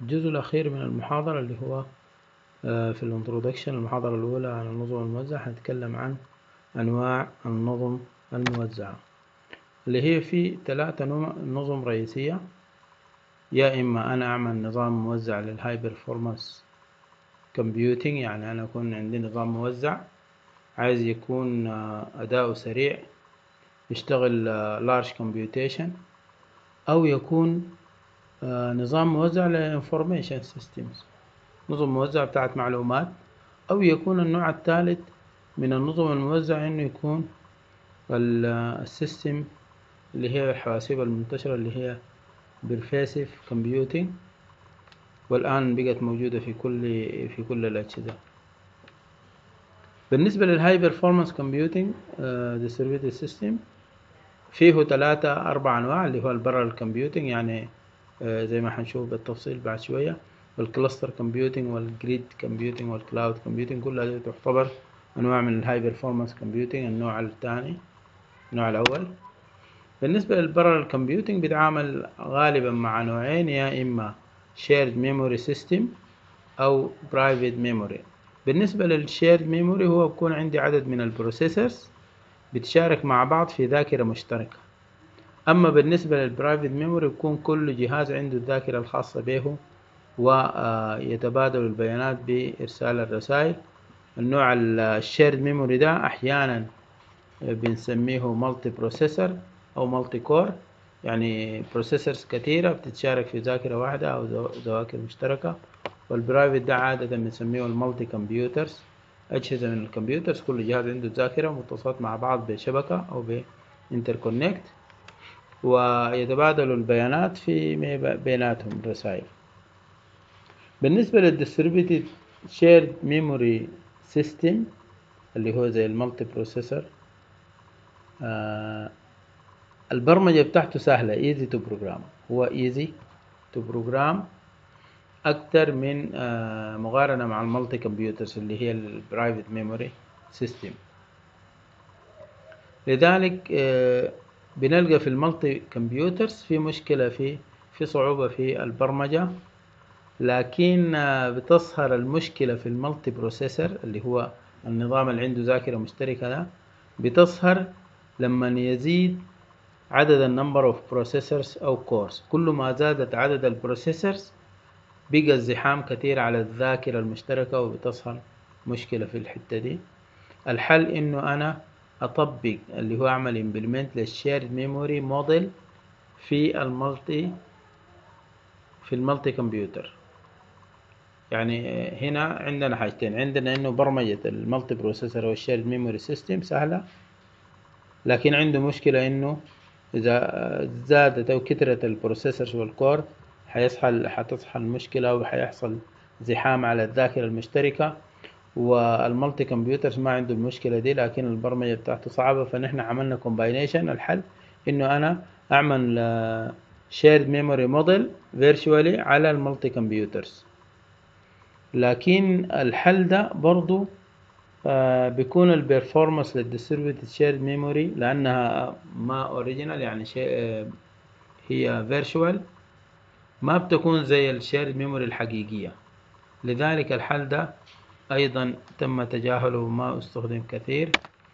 الجزء الأخير من المحاضرة اللي هو آه، في الانترودكشن المحاضرة الأولى عن النظم الموزعة هنتكلم عن أنواع النظم الموزعة اللي هي في ثلاثة نظم رئيسية يا إما أنا أعمل نظام موزع للهاي برفورمانس كومبيوتينج يعني أنا أكون عندي نظام موزع عايز يكون آه، أداؤه سريع يشتغل لارج كومبيوتيشن أو يكون آه، نظام موزع لانفورميشن سيستمز نظم موزع بتاعت معلومات أو يكون النوع الثالث من النظم الموزعة إنه يكون السيستم اللي هي الحواسيب المنتشرة اللي هي برفاسيف كومبيوتينج والآن بقت موجودة في كل في كل الأجهزة بالنسبة للهاي performance computing uh, distributed system فيه ثلاثة أربع أنواع اللي هو البرل كومبيوتينج يعني uh, زي ما حنشوف بالتفصيل بعد شوية والكلاستر كومبيوتينج والجريد كومبيوتينج والكلاود كومبيوتينج كل هذه تعتبر أنواع من الهاي بيرفورمانس كومبيوتينج النوع الثاني النوع الأول بالنسبة للبرل كومبيوتينج بيتعامل غالبا مع نوعين يا إما shared memory system أو private memory بالنسبة للشيرد ميموري هو بكون عندي عدد من البروسيسورز بتشارك مع بعض في ذاكرة مشتركة أما بالنسبة للبرايفت ميموري بكون كل جهاز عنده الذاكرة الخاصة به ويتبادل البيانات بإرسال الرسائل النوع الشيرد ميموري ده أحيانا بنسميه مالتي بروسيسور أو مالتي كور يعني بروسيسورز كثيرة بتتشارك في ذاكرة واحدة أو ذواكر مشتركة والبرايفت ده عادة بنسميه المالتي كمبيوترز أجهزة من الكمبيوترز كل جهاز عنده ذاكرة متصلات مع بعض بشبكة أو بإنتركونكت ويتبادلوا البيانات في بيناتهم رسائل بالنسبة للديستريبيوتد شيرد ميموري سيستم اللي هو زي المالتي بروسيسور آه البرمجة بتاعته سهلة easy to program هو easy to program أكتر من آه مقارنة مع المالتي كمبيوترز اللي هي البرايفت ميموري سيستم لذلك آه بنلقى في المالتي كمبيوترز في مشكلة في في صعوبة في البرمجة لكن آه بتظهر المشكلة في المالتي بروسيسور اللي هو النظام اللي عنده ذاكرة مشتركة ده بتظهر لما يزيد عدد النمبر اوف بروسيسورز او كورس كل ما زادت عدد البروسيسورز بقى الزحام كتير على الذاكرة المشتركة وبتظهر مشكلة في الحتة دي الحل انه انا اطبق اللي هو اعمل امبلمنت للشيرد ميموري موديل في المالتي في المالتي كمبيوتر يعني هنا عندنا حاجتين عندنا انه برمجة المالتي بروسيسور والشيرد ميموري سيستم سهلة لكن عنده مشكلة انه اذا زادت او كترت البروسيسورز والكور حيصحى حتصحى المشكلة وحيحصل زحام على الذاكرة المشتركة والمالتي كمبيوترز ما عنده المشكلة دي لكن البرمجة بتاعته صعبة فنحن عملنا كومباينيشن الحل انه انا اعمل شيرد ميموري موديل فيرتشوالي على المالتي كمبيوترز لكن الحل ده برضو آه بيكون البرفورمانس للديستريبيوتد شيرد ميموري لانها ما اوريجينال يعني شيء آه هي فيرتشوال ما بتكون زي الشيرد ميموري الحقيقية لذلك الحل ده أيضا تم تجاهله وما استخدم كثير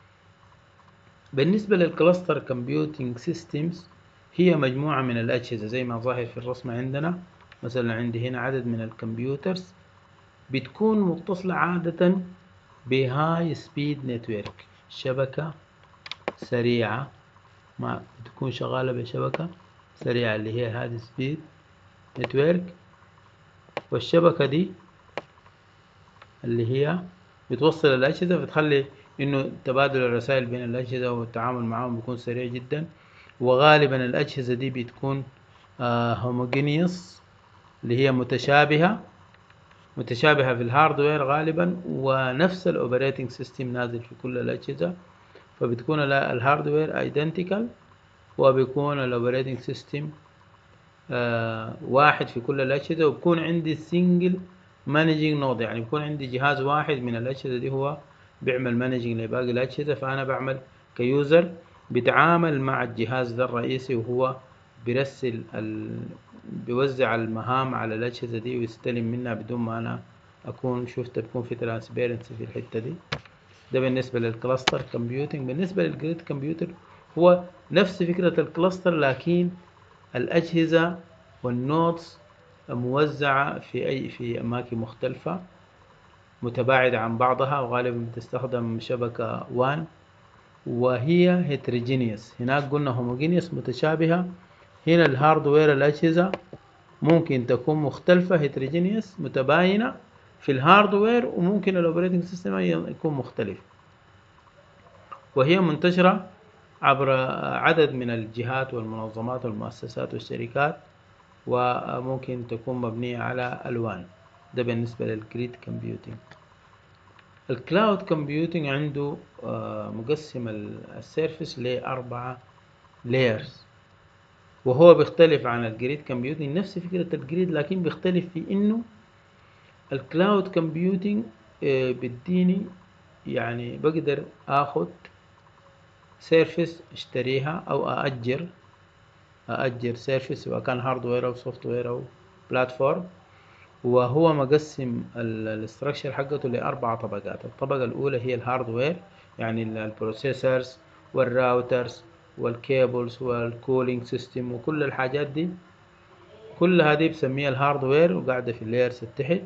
بالنسبة للكلاستر كمبيوتينج سيستمز هي مجموعة من الأجهزة زي ما ظاهر في الرسمة عندنا مثلا عندي هنا عدد من الكمبيوترز بتكون متصلة عادة بهاي سبيد نتورك شبكة سريعة ما بتكون شغالة بشبكة سريعة اللي هي هذه سبيد نتورك والشبكة دي اللي هي بتوصل الأجهزة بتخلي إنه تبادل الرسائل بين الأجهزة والتعامل معهم بيكون سريع جدا وغالبا الأجهزة دي بتكون هوموجينيوس اللي هي متشابهة متشابهة في الهاردوير غالبا ونفس الأوبريتنج سيستم نازل في كل الأجهزة فبتكون الهاردوير ايدنتيكال وبيكون الأوبريتنج سيستم آه واحد في كل الأجهزة وبكون عندي سنجل مانجينج نود يعني بيكون عندي جهاز واحد من الأجهزة دي هو بيعمل مانجينج لباقي الأجهزة فأنا بعمل كيوزر بتعامل مع الجهاز ده الرئيسي وهو بيرسل بيوزع المهام على الأجهزة دي ويستلم منها بدون ما أنا أكون شفت بيكون في ترانسبيرنسي في الحتة دي ده بالنسبة للكلاستر كمبيوتنج بالنسبة للجريد كمبيوتر هو نفس فكرة الكلاستر لكن الأجهزة والنودز موزعة في أي في أماكن مختلفة متباعدة عن بعضها وغالبا بتستخدم شبكة وان وهي heterogeneous هناك قلنا homogeneous متشابهة هنا الهاردوير الأجهزة ممكن تكون مختلفة heterogeneous متباينة في الهاردوير وممكن الاوبريتنج سيستم يكون مختلف وهي منتشرة عبر عدد من الجهات والمنظمات والمؤسسات والشركات وممكن تكون مبنية على ألوان ده بالنسبة للجريد كومبيوتنج الكلاود كومبيوتنج عنده مقسم السيرفس لأربعة لايرز وهو بيختلف عن الجريد كومبيوتنج نفس فكرة الجريد لكن بيختلف في انه الكلاود كومبيوتنج بيديني يعني بقدر اخد سيرفيس اشتريها او اأجر اأجر سيرفيس سواء كان هاردوير او سوفت وير او بلاتفورم وهو مقسم الاستراكشر حقته لأربع طبقات الطبقة الأولى هي الهاردوير يعني البروسيسورز والراوترز والكيبلز والكولينج سيستم وكل الحاجات دي كل هذه بسميها الهاردوير وقاعدة في اللايرز التحت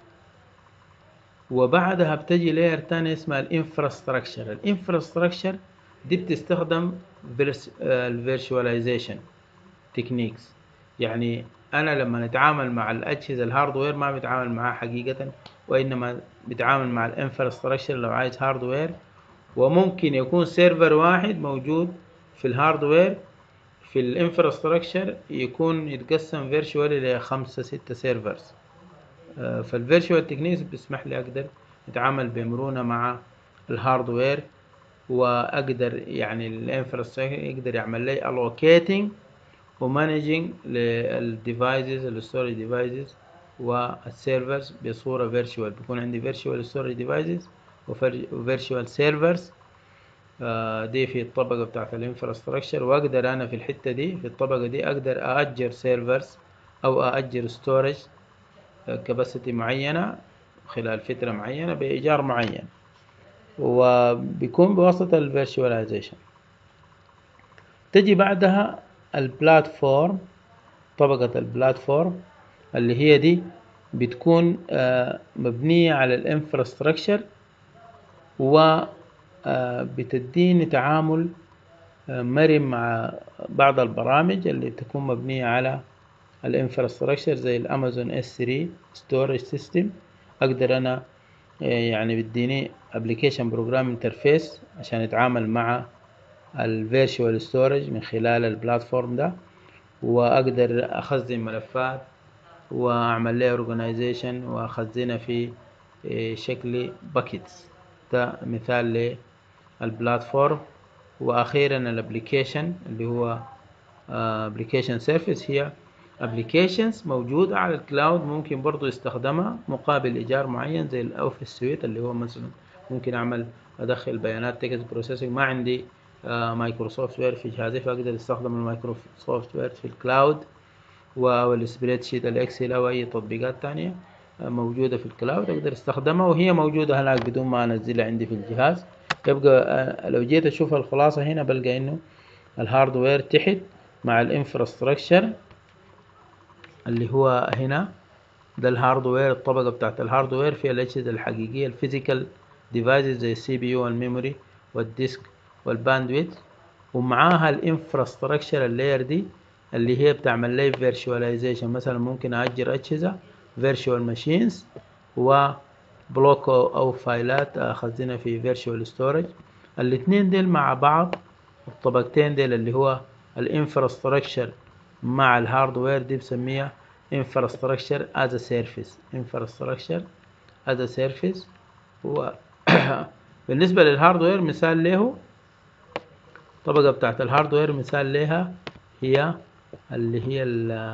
وبعدها بتجي لاير تاني اسمها الانفراستراكشر الانفراستراكشر دي بتستخدم الفيرشواليزيشن تكنيكس يعني انا لما نتعامل مع الاجهزه الهاردوير ما بتعامل معها حقيقه وانما بتعامل مع الانفراستراكشر لو عايز هاردوير وممكن يكون سيرفر واحد موجود في الهاردوير في الانفراستراكشر يكون يتقسم فيرشوالي لخمسة ستة سيرفرز فالفيرشوال تكنيكس بيسمح لي اقدر اتعامل بمرونة مع الهاردوير واقدر يعني الانفراستراكشر يقدر يعمل لي allocating ومانجينج للديفايسز الستورج ديفايسز والسيرفرز بصورة فيرتشوال بيكون عندي فيرتشوال ستورج ديفايسز وفيرتشوال سيرفرز دي في الطبقة بتاعت الانفراستراكشر واقدر انا في الحتة دي في الطبقة دي اقدر اأجر سيرفرز او اأجر ستورج كباسيتي معينة خلال فترة معينة بإيجار معين وبيكون بواسطة الفيرتشواليزيشن تجي بعدها البلاتفورم طبقة البلاتفورم اللي هي دي بتكون مبنية على الانفراستراكشر وبتديني تعامل مرن مع بعض البرامج اللي تكون مبنية على الانفراستراكشر زي الامازون اس 3 ستورج سيستم اقدر انا يعني بديني ابلكيشن بروجرام انترفيس عشان يتعامل مع الفيرتشوال ستورج من خلال البلاتفورم ده واقدر اخزن ملفات واعمل لها اورجنايزيشن واخزنها في شكل باكيتس ده مثال للبلاتفورم واخيرا الابلكيشن اللي هو ابلكيشن سيرفيس هي ابلكيشنز موجودة على الكلاود ممكن برضو يستخدمها مقابل ايجار معين زي الاوفيس سويت اللي هو مثلا ممكن اعمل ادخل بيانات تكست بروسيسنج ما عندي مايكروسوفت وير في جهازي فاقدر استخدم المايكروسوفت وير في الكلاود او السبريد شيت الاكسل او اي تطبيقات تانية موجودة في الكلاود اقدر استخدمها وهي موجودة هناك بدون ما انزلها عندي في الجهاز يبقى لو جيت اشوف الخلاصة هنا بلقى انه الهاردوير تحت مع الانفراستراكشر اللي هو هنا ده الهاردوير الطبقة بتاعت الهاردوير فيها الأجهزة الحقيقية الفيزيكال ديفايسز زي السي بي يو والميموري والديسك والباندويت ومعاها الانفراستراكشر اللاير دي اللي هي بتعمل لي فيرتشواليزيشن مثلا ممكن أجر أجهزة فيرتشوال ماشينز وبلوك أو فايلات أخزنها في فيرتشوال ستورج الاتنين ديل مع بعض الطبقتين ديل اللي هو الانفراستراكشر مع الهاردوير دي بسميها infrastructure as a service infrastructure as a service هو بالنسبة للهاردوير مثال له الطبقة بتاعت الهاردوير مثال لها هي اللي هي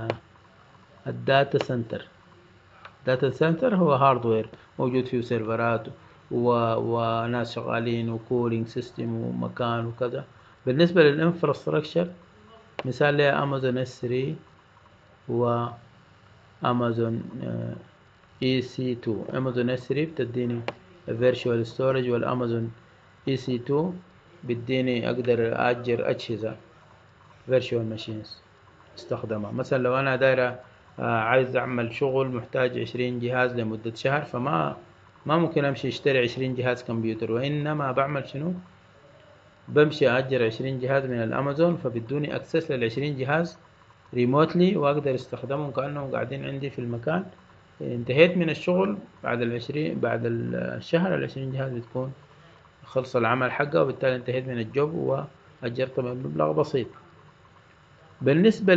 الداتا سنتر داتا سنتر هو هاردوير موجود فيه سيرفرات و... وناس شغالين وكولينج سيستم ومكان وكذا بالنسبة للانفراستراكشر مثال لها امازون اس 3 هو امازون اي سي 2 امازون اس 3 بتديني فيرتشوال ستورج والامازون اي سي 2 بيديني اقدر اجر اجهزة فيرتشوال ماشينز استخدمها مثلا لو انا دايرة آه، عايز اعمل شغل محتاج عشرين جهاز لمدة شهر فما ما ممكن امشي اشتري عشرين جهاز كمبيوتر وانما بعمل شنو بمشي اجر عشرين جهاز من الامازون فبدوني اكسس للعشرين جهاز ريموتلي واقدر استخدمهم كانهم قاعدين عندي في المكان انتهيت من الشغل بعد العشرين بعد الشهر العشرين جهاز بتكون خلص العمل حقه وبالتالي انتهيت من الجوب واجرت بمبلغ بسيط بالنسبة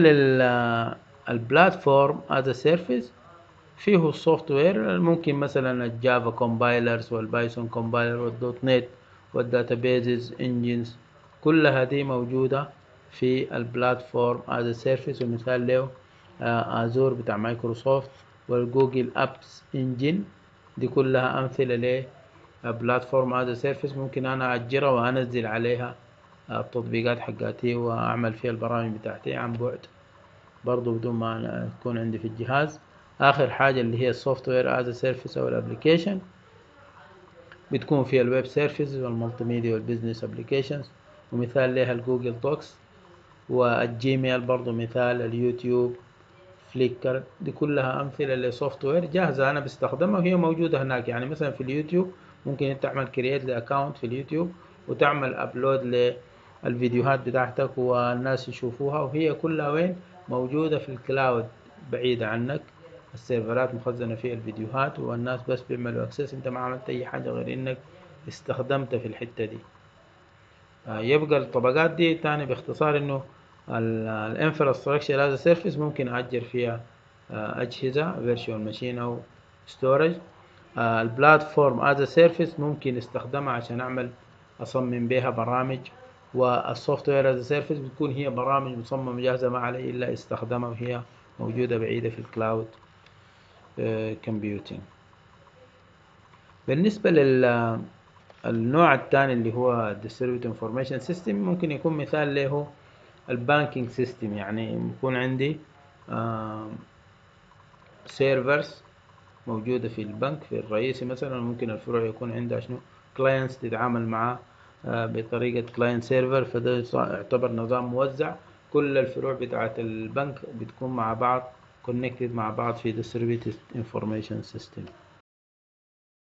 للبلاتفورم از سيرفيس فيه السوفت وير ممكن مثلا الجافا كومبايلرز والبايثون كومبايلر والدوت نت والداتابيزز انجنز كلها دي موجودة في البلاتفورم از سيرفيس ومثال له ازور بتاع مايكروسوفت والجوجل ابس انجن دي كلها امثلة ل بلاتفورم از سيرفيس ممكن انا اجرها وانزل عليها التطبيقات حقاتي واعمل فيها البرامج بتاعتي عن بعد برضو بدون ما تكون عندي في الجهاز اخر حاجة اللي هي السوفت وير از سيرفيس او الابليكيشن بتكون فيها الويب سيرفيس والمالتي ميديا والبزنس ابليكيشنز ومثال لها الجوجل دوكس والجيميل برضو مثال اليوتيوب فليكر دي كلها امثله لسوفت وير جاهزه انا بستخدمها وهي موجوده هناك يعني مثلا في اليوتيوب ممكن انت تعمل كرييت لاكونت في اليوتيوب وتعمل ابلود للفيديوهات بتاعتك والناس يشوفوها وهي كلها وين موجوده في الكلاود بعيده عنك السيرفرات مخزنه فيها الفيديوهات والناس بس بيعملوا اكسس انت ما عملت اي حاجه غير انك استخدمت في الحته دي يبقى الطبقات دي تاني باختصار انه الانفراستراكشر از سيرفيس ممكن اجر فيها اجهزه فيرتشوال ماشين او ستورج البلاتفورم از سيرفيس ممكن استخدمها عشان اعمل اصمم بها برامج والسوفت وير از سيرفيس بتكون هي برامج مصممه جاهزه ما علي الا استخدامها وهي موجوده بعيده في الكلاود كومبيوتينج بالنسبه لل النوع الثاني اللي هو Distributed Information System ممكن يكون مثال له البانكينج سيستم يعني يكون عندي سيرفرز موجودة في البنك في الرئيسي مثلا ممكن الفروع يكون عندها شنو كلاينتس تتعامل معاه بطريقة كلاينت سيرفر فده يعتبر نظام موزع كل الفروع بتاعت البنك بتكون مع بعض كونكتد مع بعض في Distributed Information System